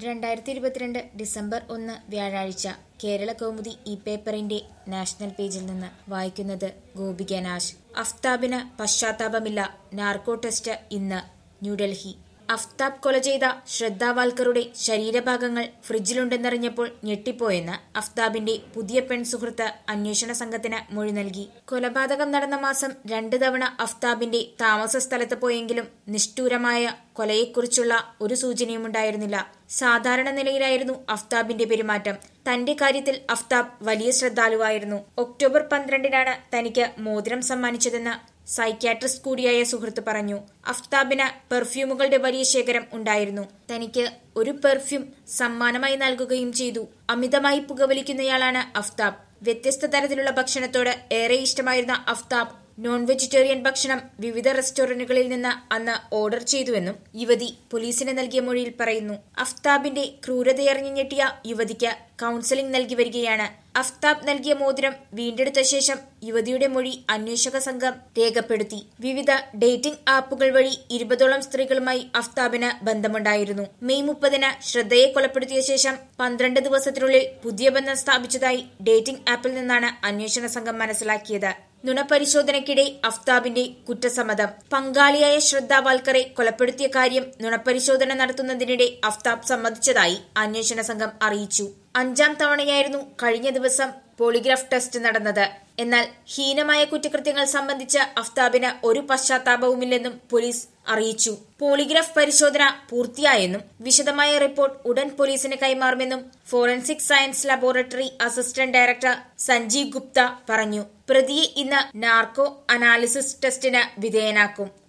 രണ്ടായിരത്തി ഇരുപത്തിരണ്ട് ഡിസംബർ ഒന്ന് വ്യാഴാഴ്ച കേരള കൗമുദി ഈ പേപ്പറിന്റെ നാഷണൽ പേജിൽ നിന്ന് വായിക്കുന്നത് ഗോപിക നാശ് അഫ്താബിന് പശ്ചാത്താപമില്ല നാർക്കോ ടെസ്റ്റ് ഇന്ന് ന്യൂഡൽഹി അഫ്താബ് കൊല ചെയ്ത ശ്രദ്ധാ വാൽക്കറുടെ ശരീരഭാഗങ്ങൾ ഫ്രിഡ്ജിലുണ്ടെന്നറിഞ്ഞപ്പോൾ ഞെട്ടിപ്പോയെന്ന് അഫ്താബിന്റെ പുതിയ പെൺസുഹൃത്ത് അന്വേഷണ സംഘത്തിന് മൊഴി നൽകി കൊലപാതകം നടന്ന മാസം രണ്ട് തവണ അഫ്താബിന്റെ താമസ സ്ഥലത്ത് പോയെങ്കിലും നിഷ്ഠൂരമായ കൊലയെക്കുറിച്ചുള്ള ഒരു സൂചനയും ഉണ്ടായിരുന്നില്ല സാധാരണ നിലയിലായിരുന്നു അഫ്താബിന്റെ പെരുമാറ്റം തന്റെ കാര്യത്തിൽ അഫ്താബ് വലിയ ശ്രദ്ധാലുവായിരുന്നു ഒക്ടോബർ പന്ത്രണ്ടിനാണ് തനിക്ക് മോതിരം സമ്മാനിച്ചതെന്ന് സൈക്യാട്രിസ്റ്റ് കൂടിയായ സുഹൃത്ത് പറഞ്ഞു അഫ്താബിന് പെർഫ്യൂമുകളുടെ വലിയ ശേഖരം ഉണ്ടായിരുന്നു തനിക്ക് ഒരു പെർഫ്യൂം സമ്മാനമായി നൽകുകയും ചെയ്തു അമിതമായി പുകവലിക്കുന്നയാളാണ് അഫ്താബ് വ്യത്യസ്ത തരത്തിലുള്ള ഭക്ഷണത്തോട് ഏറെ ഇഷ്ടമായിരുന്ന അഫ്താബ് നോൺ വെജിറ്റേറിയൻ ഭക്ഷണം വിവിധ റെസ്റ്റോറന്റുകളിൽ നിന്ന് അന്ന് ഓർഡർ ചെയ്തുവെന്നും യുവതി പോലീസിന് നൽകിയ മൊഴിയിൽ പറയുന്നു അഫ്താബിന്റെ ക്രൂരതയറിഞ്ഞു ഞെട്ടിയ യുവതിക്ക് കൌൺസിലിംഗ് നൽകി വരികയാണ് അഫ്താബ് നൽകിയ മോതിരം വീണ്ടെടുത്ത ശേഷം യുവതിയുടെ മൊഴി അന്വേഷക സംഘം രേഖപ്പെടുത്തി വിവിധ ഡേറ്റിംഗ് ആപ്പുകൾ വഴി ഇരുപതോളം സ്ത്രീകളുമായി അഫ്താബിന് ബന്ധമുണ്ടായിരുന്നു മെയ് മുപ്പതിന് ശ്രദ്ധയെ കൊലപ്പെടുത്തിയ ശേഷം പന്ത്രണ്ട് ദിവസത്തിനുള്ളിൽ പുതിയ ബന്ധം സ്ഥാപിച്ചതായി ഡേറ്റിംഗ് ആപ്പിൽ നിന്നാണ് അന്വേഷണ സംഘം മനസ്സിലാക്കിയത് നുണപരിശോധനയ്ക്കിടെ അഫ്താബിന്റെ കുറ്റസമ്മതം പങ്കാളിയായ ശ്രദ്ധ വാൽക്കറെ കൊലപ്പെടുത്തിയ കാര്യം നുണപരിശോധന നടത്തുന്നതിനിടെ അഫ്താബ് സമ്മതിച്ചതായി അന്വേഷണ സംഘം അറിയിച്ചു അഞ്ചാം തവണയായിരുന്നു കഴിഞ്ഞ ദിവസം പോളിഗ്രാഫ് ടെസ്റ്റ് നടന്നത് എന്നാൽ ഹീനമായ കുറ്റകൃത്യങ്ങൾ സംബന്ധിച്ച് അഫ്താബിന് ഒരു പശ്ചാത്താപവുമില്ലെന്നും പോലീസ് അറിയിച്ചു പോളിഗ്രാഫ് പരിശോധന പൂർത്തിയായെന്നും വിശദമായ റിപ്പോർട്ട് ഉടൻ പോലീസിന് കൈമാറുമെന്നും forensic science laboratory assistant director Sanjeev Gupta പറഞ്ഞു പ്രതിയെ ഇന്ന് നാർക്കോ അനാലിസിസ് ടെസ്റ്റിന് വിധേയനാക്കും